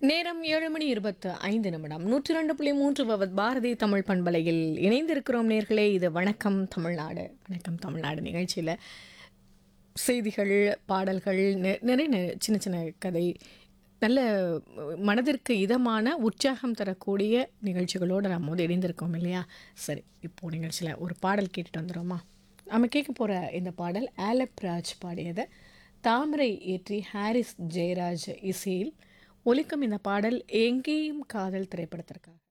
நேரம் ஏழு மணி இருபத்து ஐந்து நிமிடம் நூற்றி ரெண்டு புள்ளி மூன்று பவத் பாரதி தமிழ் பண்பலையில் இணைந்திருக்கிறோம் நேர்களே இது வணக்கம் தமிழ்நாடு வணக்கம் தமிழ்நாடு நிகழ்ச்சியில் செய்திகள் பாடல்கள் நெ- நிறைய நெ- சின்ன சின்ன கதை நல்ல மனதிற்கு இதமான உற்சாகம் தரக்கூடிய நிகழ்ச்சிகளோடு நம்ம வந்து இணைந்திருக்கோம் இல்லையா சரி இப்போது நிகழ்ச்சியில் ஒரு பாடல் கேட்டுட்டு வந்துடுறோமா நம்ம கேட்க போகிற இந்த பாடல் ஆலப் ராஜ் பாடியது தாமரை ஏற்றி ஹாரிஸ் ஜெயராஜ் இசையில் ஒலிக்கும் இந்த பாடல் எங்கேயும் காதல் திரைப்படத்திற்காக